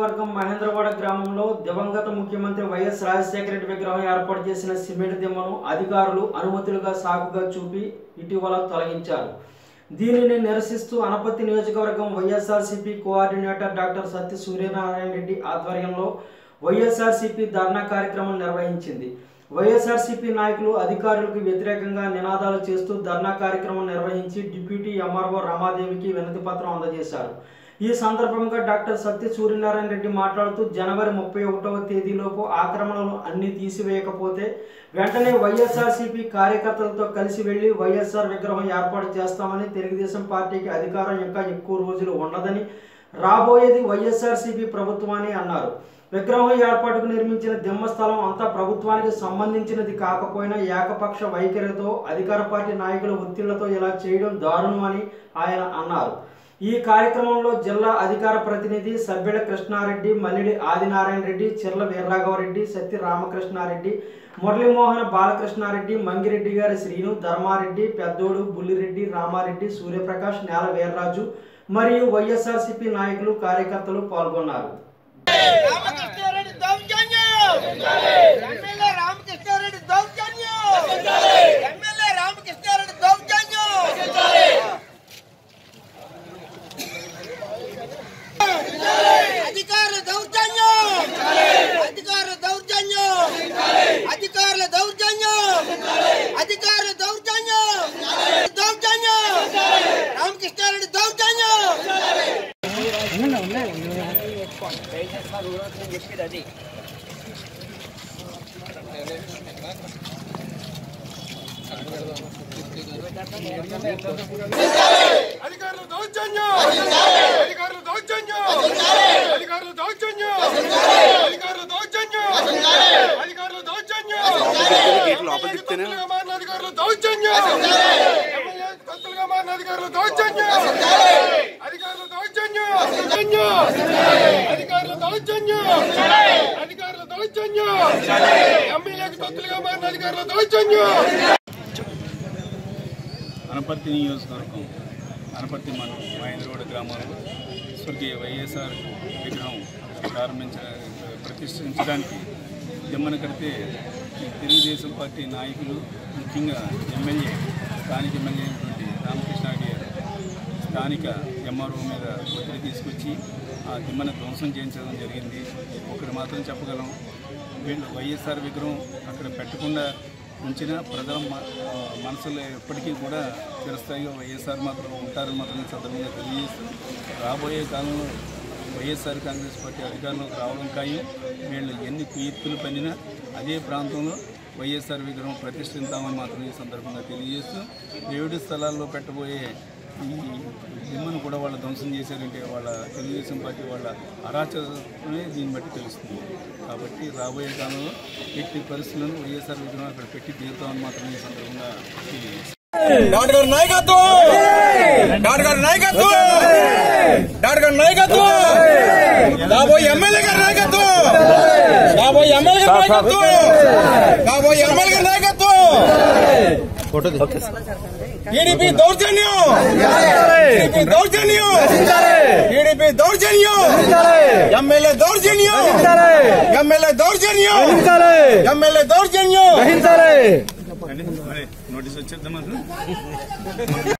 నియోజకవర్గం మహేంద్రవాడ గ్రామంలో దివంగత ముఖ్యమంత్రి వైఎస్ రాజశేఖర రెడ్డి విగ్రహం ఏర్పాటు చేసిన సిమెంట్ దిమ్మను అధికారులు అనుమతులుగా సాకుగా చూపి ఇటీవల తొలగించారు దీనిని నిరసిస్తూ అనపత్తి నియోజకవర్గం వైఎస్ఆర్సీపీ కోఆర్డినేటర్ డాక్టర్ సత్య సూర్యనారాయణ రెడ్డి ఆధ్వర్యంలో వైఎస్ఆర్సీపీ ధర్నా కార్యక్రమం నిర్వహించింది వైఎస్ఆర్సీపీ నాయకులు అధికారులకు వ్యతిరేకంగా నినాదాలు చేస్తూ ధర్నా కార్యక్రమం నిర్వహించి డిప్యూటీ ఎంఆర్ఓ రమాదేవికి వినతి పత్రం అందజేశారు ఈ సందర్భంగా డాక్టర్ సత్య సూర్యనారాయణ రెడ్డి మాట్లాడుతూ జనవరి ముప్పై ఒకటవ తేదీలోపు ఆక్రమణలు అన్ని తీసివేయకపోతే వెంటనే వైఎస్ఆర్సీపీ కార్యకర్తలతో కలిసి వెళ్లి వైఎస్ఆర్ విగ్రహం ఏర్పాటు చేస్తామని తెలుగుదేశం పార్టీకి అధికారం ఇంకా ఎక్కువ రోజులు ఉండదని రాబోయేది వైఎస్ఆర్సీపీ ప్రభుత్వమని అన్నారు విగ్రహం ఏర్పాటుకు నిర్మించిన దిమ్మ స్థలం అంతా ప్రభుత్వానికి సంబంధించినది కాకపోయినా ఏకపక్ష వైఖరితో అధికార పార్టీ నాయకుల ఒత్తిళ్లతో ఇలా చేయడం దారుణమని ఆయన అన్నారు ఈ కార్యక్రమంలో జిల్లా అధికార ప్రతినిధి సభ్యుల కృష్ణారెడ్డి మల్లిడి ఆదినారాయణ రెడ్డి చిర్ల వీర్రాఘవరెడ్డి సత్య రామకృష్ణారెడ్డి మురళీమోహన బాలకృష్ణారెడ్డి మంగిరెడ్డి గారి శ్రీను ధర్మారెడ్డి పెద్దోడు బుల్లిరెడ్డి రామారెడ్డి సూర్యప్రకాష్ నేల వీర్రాజు మరియు వైఎస్ఆర్సీపీ నాయకులు కార్యకర్తలు పాల్గొన్నారు రామకృష్ణారెడ్డి దౌర్జన్యం ఎమ్మెల్యే రామకృష్ణారెడ్డి దౌర్జన్యం ఎమ్మెల్యే రామకృష్ణారెడ్డి దౌర్జన్యం అధికారుల దౌర్జన్యం అధికారుల దౌర్జన్యం అధికారుల దౌర్జన్యం అధికారుల దౌర్జన్యం దౌర్జన్యం రామకృష్ణారెడ్డి దౌర్జన్యం అధికారులు దౌర్జన్యం అధికారులు దౌర్జన్యం అధికారులు దౌర్జన్యం అధికారులు దౌర్జన్యం అధికారులు దౌర్జన్యం కొత్తలుగా మారిన అధికారులు దౌర్జన్యం ఎమ్మెల్యే కొత్తలుగా మారిన అధికారులు దౌర్జన్యం అధికారులు దౌర్జన్యం అధికారులు దౌర్జన్యం అధికారులు దౌర్జన్యం ఎమ్మెల్యేకి కొత్తలుగా మారిన అధికారులు దౌర్జన్యం అనపర్తి నియోజకవర్గం అనపర్తి మండలం మహేంద్రగూడ గ్రామంలో స్వర్గీయ వైఎస్ఆర్ విగ్రహం ప్రారంభించ ప్రతిష్ఠించడానికి దిమ్మన కడితే ఈ తెలుగుదేశం పార్టీ నాయకులు ముఖ్యంగా ఎమ్మెల్యే స్థానిక ఎమ్మెల్యే అయినటువంటి రామకృష్ణారెడ్డి గారు స్థానిక ఎంఆర్ఓ మీద ఒత్తిడి తీసుకొచ్చి ఆ దిమ్మను ధ్వంసం చేయించడం జరిగింది ఒకటి మాత్రం చెప్పగలం వీళ్ళు వైఎస్ఆర్ విగ్రహం అక్కడ పెట్టకుండా ఉంచిన ప్రజల మ- ఆ, మనసులో ఎప్పటికీ కూడా చిరస్థాయిగా వైఎస్ఆర్ మాత్రం ఉంటారని మాత్రం ఈ సందర్భంగా తెలియజేస్తూ రాబోయే కాలంలో వైఎస్ఆర్ కాంగ్రెస్ పార్టీ అధికారంలోకి రావడం ఖాయం వీళ్ళు ఎన్ని కుయత్తులు పనినా అదే ప్రాంతంలో వైఎస్ఆర్ విగ్రహం ప్రతిష్ఠిస్తామని మాత్రం ఈ సందర్భంగా తెలియజేస్తూ ఏడు స్థలాల్లో పెట్టబోయే ఈ దిమ్మను కూడా వాళ్ళు ధ్వంసం చేశారంటే వాళ్ళ తెలుగుదేశం పార్టీ వాళ్ళ అరాచకమే దీన్ని బట్టి తెలుస్తుంది కాబట్టి రాబోయే కాలంలో ఎట్టి పరిస్థితులను వైఎస్ఆర్ విగ్రహం అక్కడ పెట్టి తీరుతామని మాత్రం ఈ సందర్భంగా తెలియజేస్తాం డాక్టర్ గారి నాయకత్వం డాక్టర్ గారి నాయకత్వం డాక్టర్ గారి నాయకత్వం కాబోయే ఎమ్మెల్యే గారి నాయకత్వం కాబోయే ఎమ్మెల్యే గారి నాయకత్వం కాబోయే ఎమ్మెల్యే గారి నాయకత్వం టీడీపీ దౌర్జన్యం టీడీపీ దౌర్జన్యం టీడీపీ దౌర్జన్యం ఎమ్మెల్యే దౌర్జన్యం ఎమ్మెల్యే దౌర్జన్యం ఎమ్మెల్యే దౌర్జన్యం మరి నోటీస్ వచ్చేద్దామా